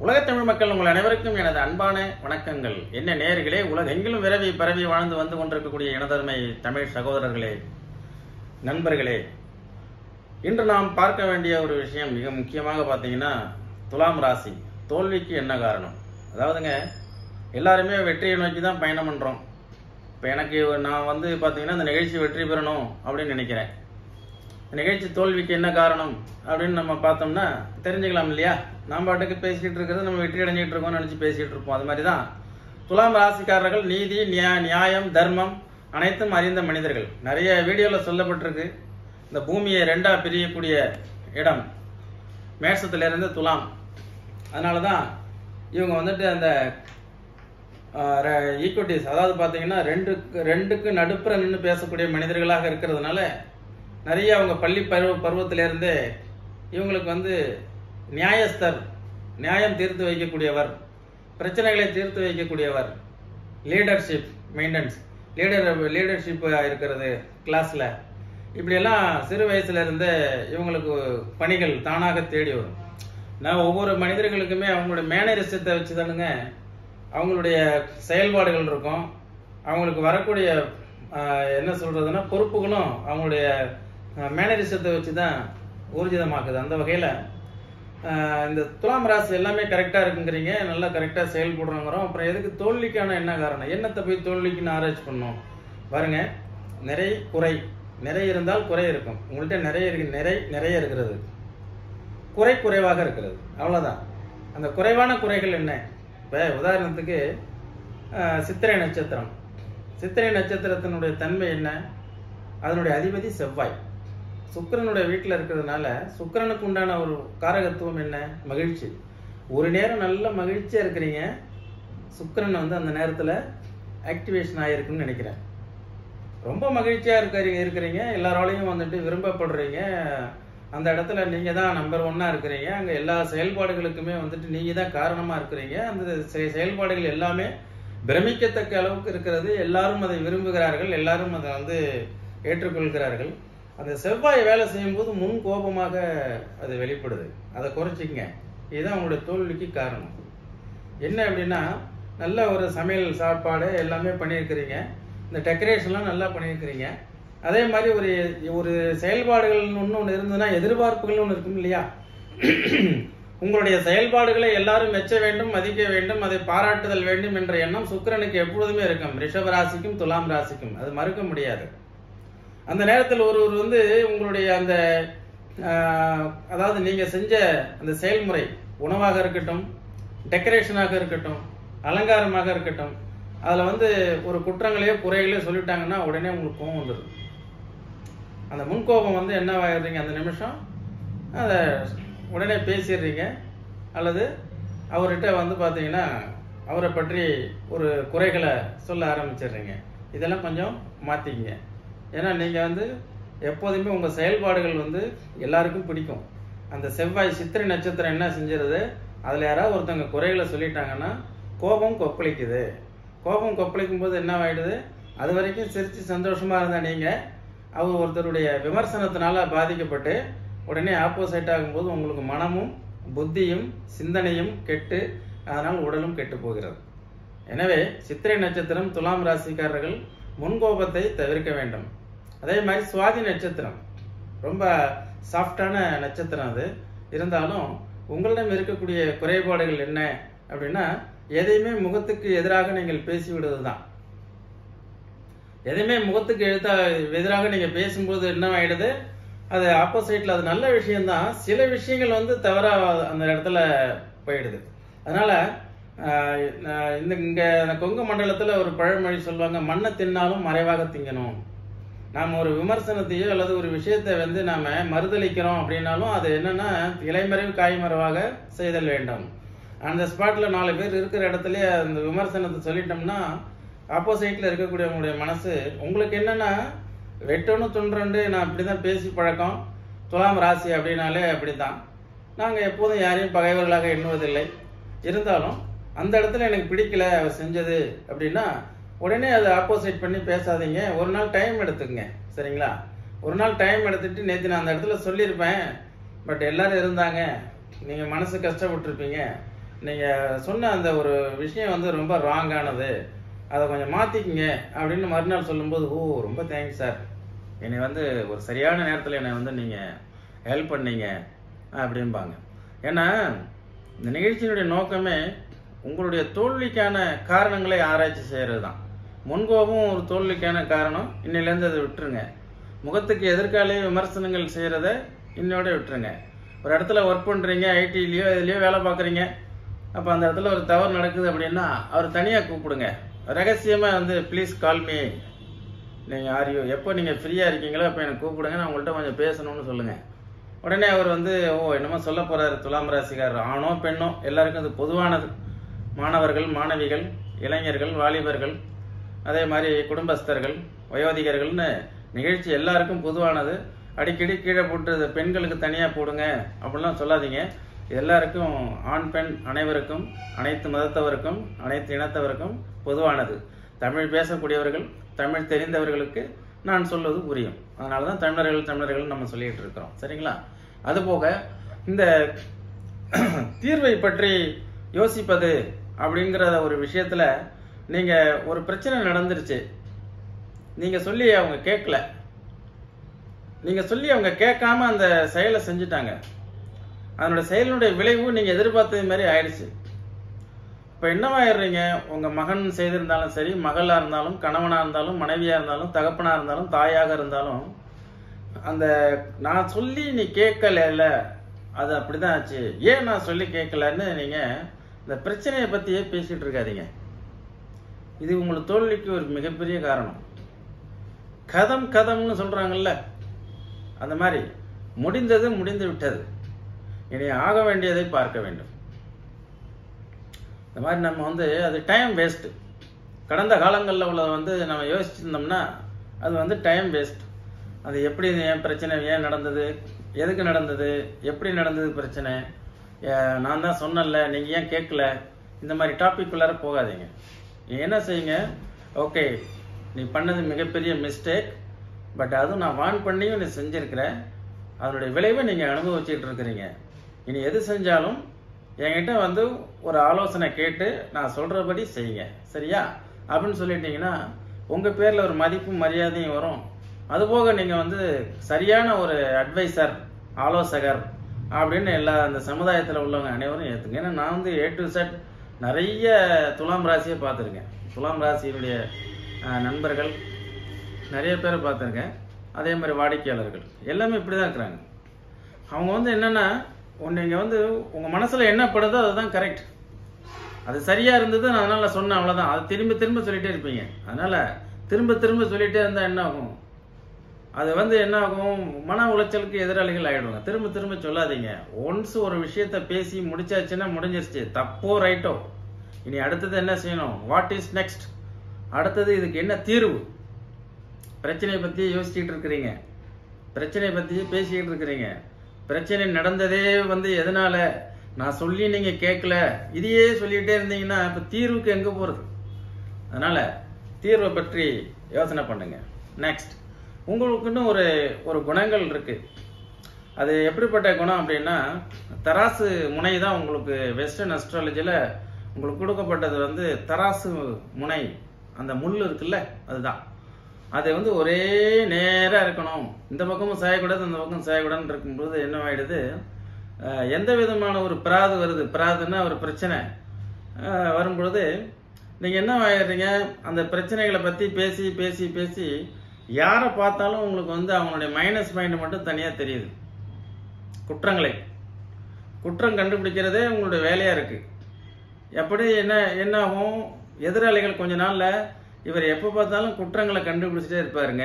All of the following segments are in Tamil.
உலகத் தமிழ் மக்கள் உங்கள் அனைவருக்கும் எனது அன்பான வணக்கங்கள் என்ன நேயர்களே உலகெங்கிலும் விரவி பரவி வாழ்ந்து வந்து கொண்டிருக்கக்கூடிய எனதருமை தமிழ் சகோதரர்களே நண்பர்களே இன்று நாம் பார்க்க வேண்டிய ஒரு விஷயம் மிக முக்கியமாக பார்த்தீங்கன்னா துலாம் ராசி தோல்விக்கு என்ன காரணம் அதாவதுங்க எல்லாருமே வெற்றியை நோக்கி தான் பயணம் பண்ணுறோம் இப்போ எனக்கு நான் வந்து பார்த்தீங்கன்னா இந்த நிகழ்ச்சி வெற்றி பெறணும் அப்படின்னு நினைக்கிறேன் இந்த நிகழ்ச்சி தோல்விக்கு என்ன காரணம் அப்படின்னு நம்ம பார்த்தோம்னா தெரிஞ்சுக்கலாம் இல்லையா நாம் பாட்டுக்கு பேசிக்கிட்டு இருக்கிறது நம்ம வெற்றி அடைஞ்சிட்டு இருக்கோம்னு நினச்சி பேசிகிட்டு இருப்போம் அது மாதிரி தான் துலாம் ராசிக்காரர்கள் நீதி நியா- நியாயம் தர்மம் அனைத்தும் அறிந்த மனிதர்கள் நிறைய வீடியோவில் சொல்லப்பட்டிருக்கு இந்த பூமியை ரெண்டா பிரியக்கூடிய இடம் மேஷத்திலிருந்து துலாம் அதனால தான் இவங்க வந்துட்டு அந்த ஈக்குவிட்டிஸ் அதாவது பார்த்தீங்கன்னா ரெண்டுக்கு ரெண்டுக்கு நடுப்புற நின்று பேசக்கூடிய மனிதர்களாக இருக்கிறதுனால நிறைய அவங்க பள்ளி பருவ பருவத்திலிருந்தே இவங்களுக்கு வந்து நியாயஸ்தர் நியாயம் தீர்த்து வைக்கக்கூடியவர் பிரச்சனைகளை தீர்த்து வைக்கக்கூடியவர் லீடர்ஷிப் மெயின்டெனன்ஸ் லீடர் லீடர்ஷிப் இருக்கிறது கிளாஸில் இப்படியெல்லாம் சிறு வயசுல இருந்தே இவங்களுக்கு பணிகள் தானாக தேடி வரும் நான் ஒவ்வொரு மனிதர்களுக்குமே அவங்களுடைய மேனரிசத்தை வச்சு தானுங்க அவங்களுடைய செயல்பாடுகள் இருக்கும் அவங்களுக்கு வரக்கூடிய ஆஹ், என்ன சொல்றதுன்னா பொறுப்புகளும் அவங்களுடைய மேனரிசத்தை வச்சு தான் ஊர்ஜிதமாக்குது அந்த வகையில் இந்த துலாம் ராசி எல்லாமே கரெக்டாக இருக்குங்கிறீங்க நல்லா கரெக்டாக செயல்படுறோங்கிறோம் அப்புறம் எதுக்கு தோல்விக்கான என்ன காரணம் என்னத்தை போய் தோல்விக்குன்னு ஆராய்ச்சி பண்ணோம் பாருங்க நிறை குறை நிறை இருந்தால் குறை இருக்கும் உங்கள்கிட்ட நிறைய இருக்கு நிறை நிறைய இருக்கிறது குறை குறைவாக இருக்கிறது அவ்வளோதான் அந்த குறைவான குறைகள் என்ன இப்போ உதாரணத்துக்கு ஆஹ், சித்திரை நட்சத்திரம் சித்திரை நட்சத்திரத்தினுடைய தன்மை என்ன அதனுடைய அதிபதி செவ்வாய் சுக்கிரனுடைய வீட்டில் இருக்கிறதுனால சுக்கிரனுக்கு உண்டான ஒரு காரகத்துவம் என்ன மகிழ்ச்சி ஒரு நேரம் நல்ல மகிழ்ச்சியாக இருக்கிறீங்க சுக்கிரன் வந்து அந்த நேரத்தில் ஆக்டிவேஷன் ஆகிருக்குன்னு நினைக்கிறேன் ரொம்ப மகிழ்ச்சியாக இருக்கிறீங்க இருக்கிறீங்க எல்லாராலையும் வந்துட்டு விரும்பப்படுறீங்க அந்த இடத்துல நீங்கள் தான் நம்பர் ஒன்னாக இருக்கிறீங்க அங்கே எல்லா செயல்பாடுகளுக்குமே வந்துட்டு நீங்கள் தான் காரணமாக இருக்கிறீங்க அந்த செ- செயல்பாடுகள் எல்லாமே பிரமிக்கத்தக்க அளவுக்கு இருக்கிறது எல்லாரும் அதை விரும்புகிறார்கள் எல்லாரும் அதை வந்து ஏற்றுக்கொள்கிறார்கள் அந்த செவ்வாய் வேலை செய்யும்போது முன் கோபமாக அது வெளிப்படுது அதை குறைச்சிக்கங்க இதுதான் உங்களுடைய தோல்விக்கு காரணம் என்ன அப்படின்னா நல்ல ஒரு சமையல் சாப்பாடு எல்லாமே பண்ணியிருக்கிறீங்க இந்த டெக்கரேஷன்லாம் நல்லா பண்ணியிருக்கிறீங்க அதே மாதிரி ஒரு ஒரு செயல்பாடுகள் ஒன்று ஒன்று இருந்ததுன்னா எதிர்பார்ப்புகள் ஒன்று இருக்கும் இல்லையா உங்களுடைய செயல்பாடுகளை எல்லாரும் மெச்ச வேண்டும் மதிக்க வேண்டும் அதை பாராட்டுதல் வேண்டும் என்ற எண்ணம் சுக்கிரனுக்கு எப்பொழுதுமே இருக்கும் ரிஷப ராசிக்கும் துலாம் ராசிக்கும் அது மறுக்க முடியாது அந்த நேரத்தில் ஒருவர் வந்து உங்களுடைய அந்த ஆஹ், அதாவது நீங்க செஞ்ச அந்த செயல்முறை உணவாக இருக்கட்டும் டெக்கரேஷனாக இருக்கட்டும் அலங்காரமாக இருக்கட்டும் அதில் வந்து ஒரு குற்றங்களையோ குறைகளையோ சொல்லிட்டாங்கன்னா உடனே உங்களுக்கு கோபம் வந்துடும் அந்த முன்கோபம் வந்து என்ன ஆயிடுறீங்க அந்த நிமிஷம் அதை உடனே பேசிடுறீங்க அல்லது அவர்கிட்ட வந்து பார்த்தீங்கன்னா அவரை பற்றி ஒரு குறைகளை சொல்ல ஆரம்பிச்சிடுறீங்க இதெல்லாம் கொஞ்சம் மாற்றிக்கிங்க ஏன்னா நீங்கள் வந்து எப்போதுமே உங்கள் செயல்பாடுகள் வந்து எல்லாருக்கும் பிடிக்கும் அந்த செவ்வாய் சித்திரை நட்சத்திரம் என்ன செஞ்சிருது அதில் யாராவது ஒருத்தவங்க குறைகளை சொல்லிட்டாங்கன்னா கோபம் கொப்பளிக்குது கோபம் கொப்பளிக்கும் போது என்ன ஆயிடுது அது வரைக்கும் சிரித்து சந்தோஷமா இருந்த நீங்கள் அவர் ஒருத்தருடைய விமர்சனத்தினால பாதிக்கப்பட்டு உடனே ஆப்போசிட் ஆகும்போது உங்களுக்கு மனமும் புத்தியும் சிந்தனையும் கெட்டு அதனால் உடலும் கெட்டு போகிறது எனவே சித்திரை நட்சத்திரம் துலாம் ராசிக்காரர்கள் முன்கோபத்தை தவிர்க்க வேண்டும் அதே மாதிரி சுவாதி நட்சத்திரம் ரொம்ப சாஃப்டான நட்சத்திரம் அது இருந்தாலும் உங்களிடம் இருக்கக்கூடிய குறைபாடுகள் என்ன அப்படின்னா எதையுமே முகத்துக்கு எதிராக நீங்கள் பேசிவிடுவது தான் எதையுமே முகத்துக்கு எழுத்தா எதிராக நீங்க பேசும்போது என்ன ஆயிடுது அது ஆப்போசிட்ல அது நல்ல விஷயம்தான் சில விஷயங்கள் வந்து தவறா அந்த இடத்துல போயிடுது அதனால ஆஹ், நான் இந்த இங்க இந்த கொங்கு மண்டலத்துல ஒரு பழமொழி சொல்லுவாங்க மண்ணை தின்னாலும் மறைவாக திங்கணும் நாம் ஒரு விமர்சனத்தையோ அல்லது ஒரு விஷயத்தை வந்து நாம மறுதளிக்கிறோம் அப்படின்னாலும் அது என்னன்னா இலைமறைவு காய்மறைவாக செய்தல் வேண்டும் அந்த ஸ்பாட்ல நாலு பேர் இருக்கிற இடத்துல அந்த விமர்சனத்தை சொல்லிட்டோம்னா ஆப்போசிட்ல இருக்கக்கூடியவங்களுடைய மனசு உங்களுக்கு என்னன்னா வெட்டொன்னு துன்றண்டு நான் அப்படிதான் பேசி பழக்கம் துலாம் ராசி அப்படின்னாலே அப்படித்தான் நாங்க எப்போதும் யாரையும் பகைவர்களாக எண்ணுவதில்லை இருந்தாலும் அந்த இடத்துல எனக்கு பிடிக்கல அவர் செஞ்சது அப்படின்னா உடனே அதை ஆப்போசிட் பண்ணி பேசாதீங்க ஒரு நாள் டைம் எடுத்துக்கங்க சரிங்களா ஒரு நாள் டைம் எடுத்துட்டு நேற்று நான் அந்த இடத்துல சொல்லியிருப்பேன் பட் எல்லாரும் இருந்தாங்க நீங்கள் மனசு கஷ்டப்பட்டிருப்பீங்க நீங்கள் சொன்ன அந்த ஒரு விஷயம் வந்து ரொம்ப ராங்கானது அதை கொஞ்சம் மாற்றிக்கிங்க அப்படின்னு மறுநாள் சொல்லும்போது ஓ ரொம்ப தேங்க்ஸ் சார் என்னை வந்து ஒரு சரியான நேரத்தில் என்னை வந்து நீங்கள் ஹெல்ப் பண்ணீங்க அப்படிம்பாங்க ஏன்னா இந்த நிகழ்ச்சியினுடைய நோக்கமே உங்களுடைய தோல்விக்கான காரணங்களை ஆராய்ச்சி செய்கிறது தான் முன்கோபம் ஒரு தோல்விக்கான காரணம் இன்னிலேருந்து அதை விட்டுருங்க முகத்துக்கு எதிர்காலே விமர்சனங்கள் செய்கிறத இன்னோட விட்டுருங்க ஒரு இடத்துல ஒர்க் பண்ணுறீங்க ஐடிலையோ இதுலேயோ வேலை பார்க்குறீங்க அப்போ அந்த இடத்துல ஒரு தவறு நடக்குது அப்படின்னா அவர் தனியாக கூப்பிடுங்க ரகசியமாக வந்து ப்ளீஸ் கால் மீ நீங்கள் ஆரியோ எப்போ நீங்கள் ஃப்ரீயாக இருக்கீங்களோ அப்போ எனக்கு கூப்பிடுங்க நான் உங்கள்கிட்ட கொஞ்சம் பேசணும்னு சொல்லுங்கள் உடனே அவர் வந்து ஓ என்னமோ சொல்ல போகிறாரு துலாம் ராசிக்காரர் ஆணோ பெண்ணோ எல்லாருக்கும் அது பொதுவானது மாணவர்கள் மாணவிகள் இளைஞர்கள் வாலிபர்கள் அதே மாதிரி குடும்பஸ்தர்கள் வயோதிகர்கள்னு நிகழ்ச்சி எல்லாருக்கும் பொதுவானது அடிக்கடி கீழே போட்டு இதை பெண்களுக்கு தனியாக போடுங்க அப்படிலாம் சொல்லாதீங்க இது எல்லாருக்கும் ஆண் பெண் அனைவருக்கும் அனைத்து மதத்தவருக்கும் அனைத்து இனத்தவருக்கும் பொதுவானது தமிழ் பேசக்கூடியவர்கள் தமிழ் தெரிந்தவர்களுக்கு நான் சொல்வது புரியும் அதனால தான் தமிழர்கள் தமிழர்கள் நம்ம சொல்லிட்டு இருக்கிறோம் சரிங்களா அதுபோக இந்த தீர்வை பற்றி யோசிப்பது அப்படிங்கிற ஒரு விஷயத்துல நீங்க ஒரு பிரச்சனை நடந்துருச்சு நீங்க சொல்லி அவங்க கேட்கல நீங்க சொல்லி அவங்க கேட்காம அந்த செயலை செஞ்சுட்டாங்க அதனோட செயலினுடைய விளைவு நீங்க எதிர்பார்த்தது மாதிரி ஆயிடுச்சு இப்ப என்னவாயிடுறீங்க உங்க மகன் செய்திருந்தாலும் சரி மகளா இருந்தாலும் கணவனா இருந்தாலும் மனைவியா இருந்தாலும் தகப்பனா இருந்தாலும் தாயாக இருந்தாலும் அந்த நான் சொல்லி நீ கேட்கல அது அப்படிதான் ஆச்சு ஏன் நான் சொல்லி கேட்கலன்னு நீங்க இந்த பிரச்சனையை பத்தியே பேசிட்டு இருக்காதீங்க இது உங்களுக்கு தோல்விக்கு ஒரு மிகப்பெரிய காரணம் கதம் கதம்னு சொல்றாங்கல்ல அந்த மாதிரி முடிந்தது முடிந்து விட்டது இனி ஆக வேண்டியதை பார்க்க வேண்டும் இந்த மாதிரி நம்ம வந்து அது டைம் வேஸ்ட் கடந்த காலங்களில் உள்ளதை வந்து நம்ம யோசிச்சிருந்தோம்னா அது வந்து டைம் வேஸ்ட் அது எப்படி இது ஏன் பிரச்சனை ஏன் நடந்தது எதுக்கு நடந்தது எப்படி நடந்தது பிரச்சனை ஏ- நான் தான் சொன்னேன்ல நீங்கள் ஏன் கேட்கல இந்த மாதிரி டாபிக் உள்ளார போகாதீங்க நீ என்ன செய்யுங்க ஓகே நீ பண்ணது மிகப்பெரிய மிஸ்டேக் பட் அதுவும் நான் வான் பண்ணியும் நீ செஞ்சிருக்கிற அதனுடைய விளைவை நீங்கள் அனுபவிச்சுட்டு இருக்கிறீங்க இனி எது செஞ்சாலும் என்கிட்ட வந்து ஒரு ஆலோசனை கேட்டு நான் சொல்றபடி செய்யுங்க சரியா அப்படின்னு சொல்லிட்டீங்கன்னா உங்க பேர்ல ஒரு மதிப்பும் மரியாதையும் வரும் அதுபோக நீங்க வந்து சரியான ஒரு அட்வைசர் ஆலோசகர் அப்படின்னு எல்லா அந்த சமுதாயத்தில் உள்ளவங்க அனைவரும் ஏற்றுங்க ஏன்னா நான் வந்து ஏ டு செட் நிறைய துலாம் ராசியை பார்த்துருக்கேன் துலாம் ராசியினுடைய அஹ், நண்பர்கள் நிறைய பேரை பார்த்துருக்கேன் அதே மாதிரி வாடிக்கையாளர்கள் எல்லாமே இப்படி தான் இருக்கிறாங்க அவங்க வந்து என்னன்னா நீங்க வந்து உங்க மனசுல என்ன படுதோ அதுதான் கரெக்ட் அது சரியா இருந்தது நான் அதனால சொன்னேன் அவ்வளவுதான் அது திரும்ப திரும்ப சொல்லிட்டே இருப்பீங்க அதனால திரும்ப திரும்ப சொல்லிட்டே இருந்தா என்ன ஆகும் அது வந்து என்ன ஆகும் மன உளைச்சலுக்கு எதிராளிகள் ஆயிடுவாங்க திரும்ப திரும்ப சொல்லாதீங்க ஒன்ஸ் ஒரு விஷயத்த பேசி முடிச்சாச்சுன்னா முடிஞ்சிருச்சு தப்போ ரைட்டோ இனி அடுத்தது என்ன செய்யணும் வாட் இஸ் நெக்ஸ்ட் அடுத்தது இதுக்கு என்ன தீர்வு பிரச்சனையை பத்தி யோசிச்சுட்டு இருக்கிறீங்க பிரச்சனையை பத்தி பேசிக்கிட்டு இருக்கிறீங்க பிரச்சனை நடந்ததே வந்து எதனால நான் சொல்லி நீங்க கேட்கல இதையே சொல்லிட்டே இருந்தீங்கன்னா இப்ப தீர்வுக்கு எங்க போறது அதனால தீர்வை பற்றி யோசனை பண்ணுங்க நெக்ஸ்ட் உங்களுக்குன்னு ஒரு ஒரு குணங்கள் இருக்கு அது எப்படிப்பட்ட குணம் அப்படின்னா தராசு முனை தான் உங்களுக்கு வெஸ்டர்ன் அஸ்ட்ராலஜியில் உங்களுக்கு கொடுக்கப்பட்டது வந்து தராசு முனை அந்த முள் இருக்குல்ல அதுதான் அது வந்து ஒரே நேராக இருக்கணும் இந்த பக்கமும் சாயக்கூடாது அந்த பக்கம் சாயக்கூடாதுன்னு இருக்கும்போது என்ன ஆயிடுது அஹ், எந்த விதமான ஒரு பிராது வருது பிராதுன்னா ஒரு பிரச்சனை அஹ், வரும்பொழுது நீங்கள் என்ன ஆயிடுறீங்க அந்த பிரச்சனைகளை பற்றி பேசி பேசி பேசி யாரை பார்த்தாலும் உங்களுக்கு வந்து அவங்களுடைய மைனஸ் மைண்ட் மட்டும் தனியாக தெரியுது குற்றங்களை குற்றம் கண்டுபிடிக்கிறதே உங்களுடைய வேலையாக இருக்கு எப்படி என்ன என்ன ஆகும் எதிராளிகள் கொஞ்ச நாள்ல இவர் எப்போ பார்த்தாலும் குற்றங்களை கண்டுபிடிச்சிட்டே இருப்பாருங்க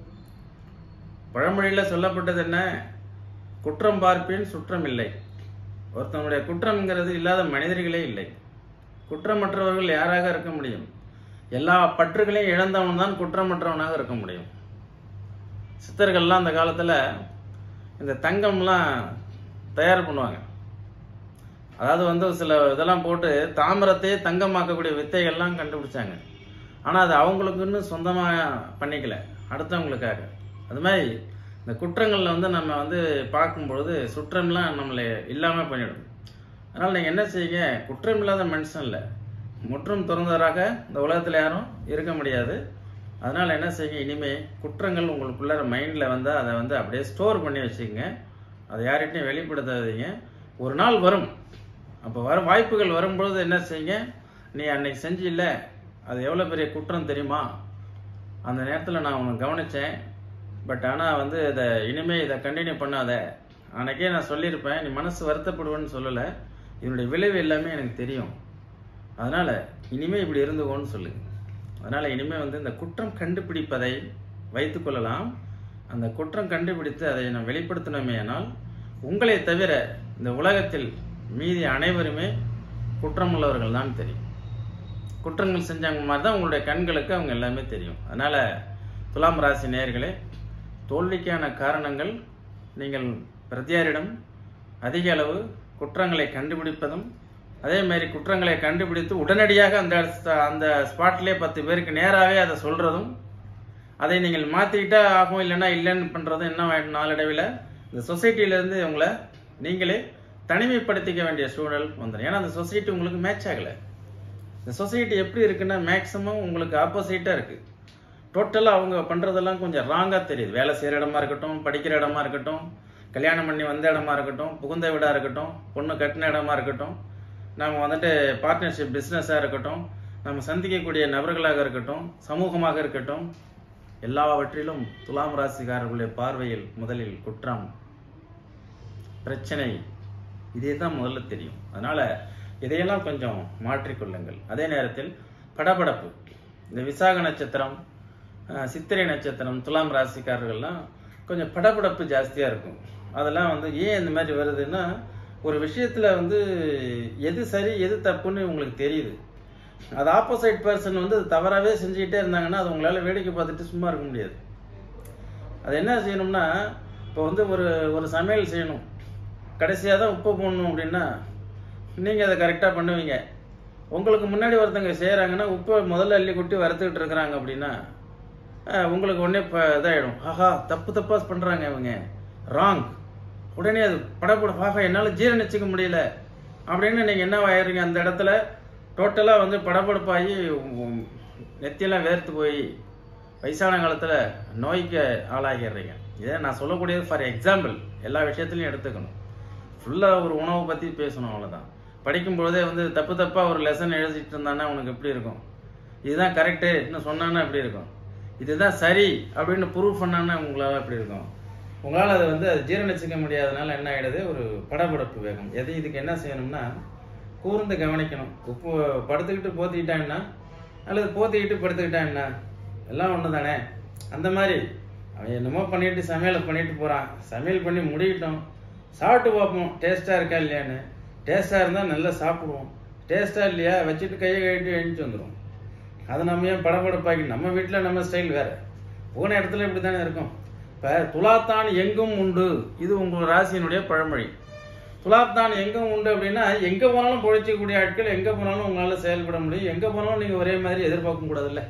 பழமொழியில் சொல்லப்பட்டது என்ன குற்றம் பார்ப்பேன் சுற்றம் இல்லை ஒருத்தனுடைய குற்றம்ங்கிறது இல்லாத மனிதர்களே இல்லை குற்றமற்றவர்கள் யாராக இருக்க முடியும் எல்லா பற்றுகளையும் இழந்தவன் தான் குற்றமற்றவனாக இருக்க முடியும் சித்தர்கள்லாம் அந்த காலத்தில் இந்த தங்கம்லாம் தயார் பண்ணுவாங்க அதாவது வந்து சில இதெல்லாம் போட்டு தாமிரத்தையே தங்கமாக்கக்கூடிய வித்தைகள்லாம் கண்டுபிடிச்சாங்க ஆனால் அது அவங்களுக்குன்னு சொந்தமாக பண்ணிக்கல அடுத்தவங்களுக்காக அது மாதிரி இந்த குற்றங்களில் வந்து நம்ம வந்து பார்க்கும்பொழுது சுற்றம்லாம் நம்மளை இல்லாமல் பண்ணிடும் அதனால் நீங்கள் என்ன செய்யுங்க குற்றம் இல்லாத மனுஷன் இல்லை முற்றும் துறந்தவராக இந்த உலகத்தில் யாரும் இருக்க முடியாது அதனால் என்ன செய்யுங்க இனிமே குற்றங்கள் உங்களுக்குள்ள மைண்டில் வந்தால் அதை வந்து அப்படியே ஸ்டோர் பண்ணி வச்சுக்கோங்க அதை யார்கிட்டையும் வெளிப்படுத்தாதீங்க ஒரு நாள் வரும் அப்போ வர வாய்ப்புகள் வரும்பொழுது என்ன செய்யுங்க நீ அன்னைக்கு செஞ்சு இல்லை அது எவ்வளோ பெரிய குற்றம் தெரியுமா அந்த நேரத்தில் நான் உன்னை கவனித்தேன் பட் ஆனால் வந்து இதை இனிமே இதை கண்டினியூ பண்ணாத அன்னைக்கே நான் சொல்லியிருப்பேன் நீ மனசு வருத்தப்படுவேன்னு சொல்லலை இதனுடைய விளைவு எல்லாமே எனக்கு தெரியும் அதனால் இனிமே இப்படி இருந்துக்கோன்னு சொல்லு அதனால் இனிமே வந்து இந்த குற்றம் கண்டுபிடிப்பதை வைத்துக்கொள்ளலாம் அந்த குற்றம் கண்டுபிடித்து அதை நான் வெளிப்படுத்தினோமே ஆனால் உங்களை தவிர இந்த உலகத்தில் மீதி அனைவருமே குற்றமுள்ளவர்கள் தான் தெரியும் குற்றங்கள் செஞ்சவங்க மாதிரி தான் உங்களுடைய கண்களுக்கு அவங்க எல்லாமே தெரியும் அதனால் துலாம் ராசி நேயர்களே தோல்விக்கான காரணங்கள் நீங்கள் பிரத்தியாரிடம் அதிக அளவு குற்றங்களை கண்டுபிடிப்பதும் அதே மாதிரி குற்றங்களை கண்டுபிடித்து உடனடியாக அந்த ஸ்த- அந்த ஸ்பாட்லேயே பத்து பேருக்கு நேராகவே அதை சொல்கிறதும் அதை நீங்கள் மாற்றிக்கிட்டா ஆகும் இல்லைன்னா இல்லைன்னு பண்ணுறதும் என்ன ஆயிடும் நாளடைவில் இந்த சொசைட்டியிலேருந்து உங்களை நீங்களே தனிமைப்படுத்திக்க வேண்டிய சூழல் வந்துடும் ஏன்னா அந்த சொசைட்டி உங்களுக்கு மேட்ச் ஆகலை இந்த சொசைட்டி எப்படி இருக்குன்னா மேக்ஸிமம் உங்களுக்கு ஆப்போசிட்டாக இருக்குது டோட்டலாக அவங்க பண்ணுறதெல்லாம் கொஞ்சம் ராங்காக தெரியுது வேலை செய்கிற இடமா இருக்கட்டும் படிக்கிற இடமா இருக்கட்டும் கல்யாணம் பண்ணி வந்த இடமா இருக்கட்டும் புகுந்த வீடாக இருக்கட்டும் பொண்ணு கட்டின இடமா இருக்கட்டும் நம்ம வந்துட்டு பார்ட்னர்ஷிப் பிஸ்னஸாக இருக்கட்டும் நம்ம சந்திக்கக்கூடிய நபர்களாக இருக்கட்டும் சமூகமாக இருக்கட்டும் எல்லாவற்றிலும் துலாம் ராசிக்காரர்களுடைய பார்வையில் முதலில் குற்றம் பிரச்சனை இதே தான் முதல்ல தெரியும் அதனால இதையெல்லாம் கொஞ்சம் மாற்றிக்கொள்ளுங்கள் அதே நேரத்தில் படபடப்பு இந்த விசாக நட்சத்திரம் அஹ், சித்திரை நட்சத்திரம் துலாம் ராசிக்காரர்கள்லாம் கொஞ்சம் படபடப்பு ஜாஸ்தியாக இருக்கும் அதெல்லாம் வந்து ஏன் இந்த மாதிரி வருதுன்னா ஒரு விஷயத்துல வந்து எது சரி எது தப்புன்னு உங்களுக்கு தெரியுது அது ஆப்போசைட் பர்சன் வந்து அது தவறாகவே செஞ்சுக்கிட்டே இருந்தாங்கன்னா அது உங்களால் வேடிக்கை பார்த்துட்டு சும்மா இருக்க முடியாது அது என்ன செய்யணும்னா இப்போ வந்து ஒரு ஒரு சமையல் செய்யணும் கடைசியாக தான் உப்பு போடணும் அப்படின்னா நீங்கள் அதை கரெக்டாக பண்ணுவீங்க உங்களுக்கு முன்னாடி ஒருத்தங்க செய்கிறாங்கன்னா உப்பை முதல்ல அள்ளி கொட்டி வறுத்துக்கிட்டு இருக்கிறாங்க அப்படின்னா அஹ், உங்களுக்கு உடனே இப்போ இதாகிடும் ஆஹா தப்பு தப்பாக பண்ணுறாங்க இவங்க ராங் உடனே அது படப்பட ஆஹா என்னால் ஜீரணிச்சிக்க முடியல அப்படின்னு நீங்கள் என்ன ஆயிடுறீங்க அந்த இடத்துல டோட்டலாக வந்து படபடப்பாகி உம், நெத்தியெல்லாம் வேர்த்து போய் வயசான காலத்தில் நோய்க்கு ஆளாகிடுறீங்க இதை நான் சொல்லக்கூடியது ஃபார் எக்ஸாம்பிள் எல்லா விஷயத்துலையும் எடுத்துக்கணும் ஃபுல்லாக ஒரு உணவை பற்றி பேசணும் அவ்வளோதான் படிக்கும் பொழுதே வந்து தப்பு தப்பாக ஒரு லெசன் எழுதிட்டு இருந்தானா உனக்கு எப்படி இருக்கும் இதுதான் கரெக்டு இன்னும் சொன்னான்னா எப்படி இருக்கும் இதுதான் சரி அப்படின்னு ப்ரூவ் பண்ணான்னா உங்களால் எப்படி இருக்கும் உங்களால் அதை வந்து அது ஜீரணிச்சிக்க முடியாதனால என்ன ஆகிடுது ஒரு படபடப்பு வேகம் எது இதுக்கு என்ன செய்யணும்னா கூர்ந்து கவனிக்கணும் உப்பு படுத்துக்கிட்டு போத்திக்கிட்டான்னா அல்லது போத்திக்கிட்டு படுத்துக்கிட்டா என்ன எல்லாம் ஒன்று தானே அந்த மாதிரி அவன் என்னமோ பண்ணிட்டு சமையலை பண்ணிட்டு போகிறான் சமையல் பண்ணி முடியட்டும் சாப்பிட்டு பார்ப்போம் டேஸ்ட்டாக இருக்கா இல்லையான்னு டேஸ்ட்டாக இருந்தால் நல்லா சாப்பிடுவோம் டேஸ்ட்டாக இல்லையா வச்சுட்டு கையை கழிட்டு எழுந்துச்சு வந்துடும் அதை நம்ம ஏன் படபடப்பாக்கி நம்ம வீட்டில் நம்ம ஸ்டைல் வேறு போன இடத்துல இப்படி தானே இருக்கும் இப்போ துலாத்தான் எங்கும் உண்டு இது உங்கள் ராசியினுடைய பழமொழி துலாத்தான் எங்கும் உண்டு அப்படின்னா எங்கே போனாலும் பொழைச்சிக்கக்கூடிய ஆட்கள் எங்கே போனாலும் உங்களால் செயல்பட முடியும் எங்கே போனாலும் நீங்கள் ஒரே மாதிரி எதிர்பார்க்க கூடாதுல்ல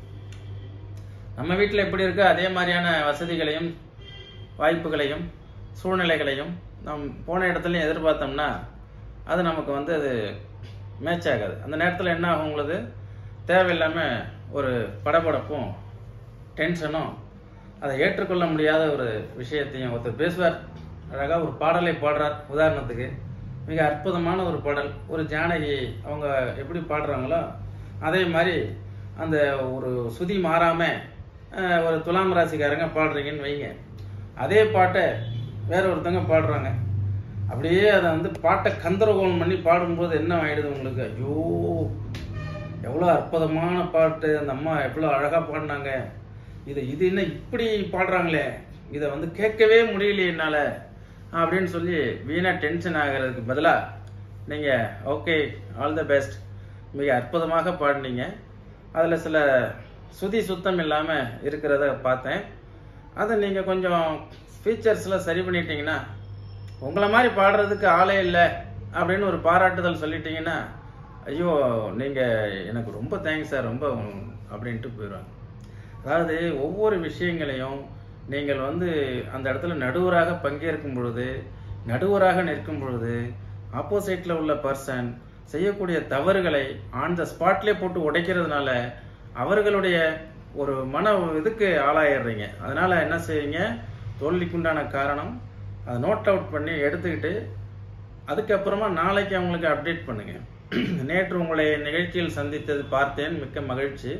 நம்ம வீட்டில் எப்படி இருக்கோ அதே மாதிரியான வசதிகளையும் வாய்ப்புகளையும் சூழ்நிலைகளையும் நம் போன இடத்துலையும் எதிர்பார்த்தோம்னா அது நமக்கு வந்து அது மேட்ச் ஆகாது அந்த நேரத்தில் என்ன ஆகும் உங்களுக்கு தேவையில்லாமல் ஒரு படபடப்பும் டென்ஷனும் அதை ஏற்றுக்கொள்ள முடியாத ஒரு விஷயத்தையும் ஒருத்தர் பேசுவார் அழகாக ஒரு பாடலை பாடுறார் உதாரணத்துக்கு மிக அற்புதமான ஒரு பாடல் ஒரு ஜானகி அவங்க எப்படி பாடுறாங்களோ அதே மாதிரி அந்த ஒரு சுதி மாறாமல் ஒரு துலாம் ராசிக்காரங்க பாடுறீங்கன்னு வைங்க அதே பாட்டை வேற ஒருத்தங்க பாடுறாங்க அப்படியே அதை வந்து பாட்டை கந்தரகோலம் பண்ணி பாடும்போது என்ன ஆயிடுது உங்களுக்கு ஐயோ எவ்வளோ அற்புதமான பாட்டு அந்த அம்மா எவ்வளோ அழகாக பாடினாங்க இது இது என்ன இப்படி பாடுறாங்களே இதை வந்து கேட்கவே முடியலையே என்னால் அப்படின்னு சொல்லி வீணாக டென்ஷன் ஆகிறதுக்கு பதிலாக நீங்கள் ஓகே ஆல் த பெஸ்ட் மிக அற்புதமாக பாடினீங்க அதில் சில சுதி சுத்தம் இல்லாமல் இருக்கிறத பார்த்தேன் அதை நீங்கள் கொஞ்சம் ஃபீச்சர்ஸில் சரி பண்ணிட்டீங்கன்னா உங்களை மாதிரி பாடுறதுக்கு ஆளே இல்லை அப்படின்னு ஒரு பாராட்டுதல் சொல்லிட்டீங்கன்னா ஐயோ நீங்கள் எனக்கு ரொம்ப தேங்க்ஸ் சார் ரொம்ப அப்படின்ட்டு போயிடுவாங்க அதாவது ஒவ்வொரு விஷயங்களையும் நீங்கள் வந்து அந்த இடத்துல நடுவராக பங்கேற்கும் பொழுது நடுவராக நிற்கும் பொழுது ஆப்போசிட்டில் உள்ள பர்சன் செய்யக்கூடிய தவறுகளை ஆன் த ஸ்பாட்லேயே போட்டு உடைக்கிறதுனால அவர்களுடைய ஒரு மன இதுக்கு ஆளாயிடுறீங்க அதனால என்ன செய்வீங்க தோல்விக்குண்டான காரணம் அதை நோட் அவுட் பண்ணி எடுத்துக்கிட்டு அதுக்கப்புறமா நாளைக்கு அவங்களுக்கு அப்டேட் பண்ணுங்க நேற்று உங்களை நிகழ்ச்சியில் சந்தித்தது பார்த்தேன் மிக்க மகிழ்ச்சி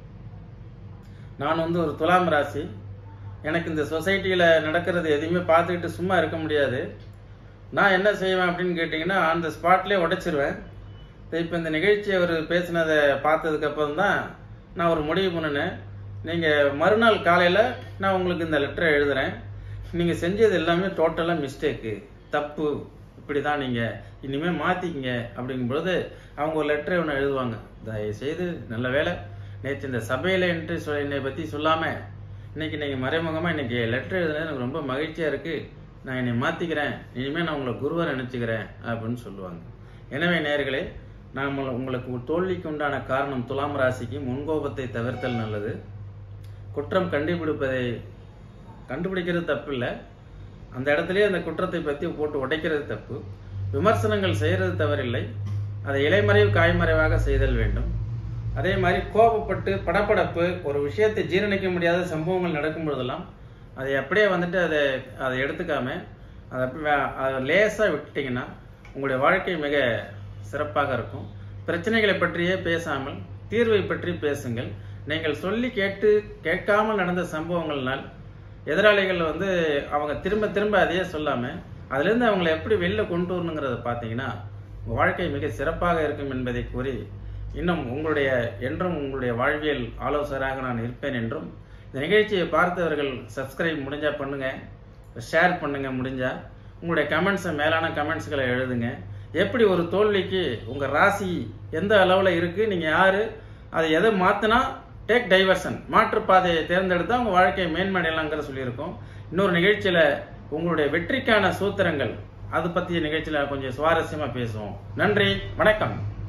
நான் வந்து ஒரு துலாம் ராசி எனக்கு இந்த சொசைட்டியில் நடக்கிறது எதையுமே பார்த்துக்கிட்டு சும்மா இருக்க முடியாது நான் என்ன செய்வேன் அப்படின்னு கேட்டிங்கன்னா அந்த ஸ்பாட்லேயே உடைச்சிருவேன் இப்போ இந்த நிகழ்ச்சி அவர் பேசினதை பார்த்ததுக்கப்புறம் தான் நான் ஒரு முடிவு பண்ணினேன் நீங்கள் மறுநாள் காலையில் நான் உங்களுக்கு இந்த லெட்டரை எழுதுகிறேன் நீங்கள் செஞ்சது எல்லாமே டோட்டலாக மிஸ்டேக்கு தப்பு இப்படி தான் நீங்கள் இனிமேல் மாற்றிக்கிங்க அப்படிங்கும்பொழுது அவங்க ஒரு லெட்டரை ஒன்று எழுதுவாங்க தயவு செய்து நல்ல வேலை நேற்று இந்த சபையில் என்று சொல் என்னை பற்றி சொல்லாமல் இன்னைக்கு நீங்கள் மறைமுகமாக இன்னைக்கு லெட்டர் எழுதுனது எனக்கு ரொம்ப மகிழ்ச்சியாக இருக்குது நான் என்னை மாற்றிக்கிறேன் இனிமேல் நான் உங்களை குருவை நினச்சிக்கிறேன் அப்படின்னு சொல்லுவாங்க எனவே நேர்களே நாம் உங்களுக்கு தோல்விக்கு உண்டான காரணம் துலாம் ராசிக்கு முன்கோபத்தை தவிர்த்தல் நல்லது குற்றம் கண்டுபிடிப்பதை கண்டுபிடிக்கிறது தப்பு இல்லை அந்த இடத்துலயே அந்த குற்றத்தை பற்றி போட்டு உடைக்கிறது தப்பு விமர்சனங்கள் செய்கிறது தவறில்லை அதை இலைமறைவு காய்மறைவாக செய்தல் வேண்டும் அதே மாதிரி கோபப்பட்டு படப்படப்பு ஒரு விஷயத்தை ஜீரணிக்க முடியாத சம்பவங்கள் நடக்கும் பொழுதெல்லாம் அதை அப்படியே வந்துட்டு அதை அதை எடுத்துக்காம அதை அப்படி வே- அதை லேசாக விட்டுட்டிங்கன்னா உங்களுடைய வாழ்க்கை மிக சிறப்பாக இருக்கும் பிரச்சனைகளை பற்றியே பேசாமல் தீர்வை பற்றி பேசுங்கள் நீங்கள் சொல்லி கேட்டு கேட்காமல் நடந்த சம்பவங்கள்னால் எதிராளிகள் வந்து அவங்க திரும்ப திரும்ப அதையே சொல்லாமல் அதுலேருந்து அவங்கள எப்படி வெளில கொண்டு வரணுங்கிறத பார்த்தீங்கன்னா உங்கள் வாழ்க்கை மிக சிறப்பாக இருக்கும் என்பதை கூறி இன்னும் உங்களுடைய என்றும் உங்களுடைய வாழ்வியல் ஆலோசகராக நான் இருப்பேன் என்றும் இந்த நிகழ்ச்சியை பார்த்தவர்கள் சப்ஸ்கிரைப் முடிஞ்சா பண்ணுங்க ஷேர் பண்ணுங்க முடிஞ்சா உங்களுடைய கமெண்ட்ஸை மேலான கமெண்ட்ஸ்களை எழுதுங்க எப்படி ஒரு தோல்விக்கு உங்க ராசி எந்த அளவில் இருக்கு நீங்க யாரு அதை எதை மாத்தினா டேக் டைவர்ஷன் மாற்றுப்பாதையை தேர்ந்தெடுத்தா உங்க வாழ்க்கையை மேன்மடையலாங்கிற சொல்லியிருக்கோம் இன்னொரு நிகழ்ச்சியில உங்களுடைய வெற்றிக்கான சூத்திரங்கள் அது பற்றிய நிகழ்ச்சியில கொஞ்சம் சுவாரஸ்யமா பேசுவோம் நன்றி வணக்கம்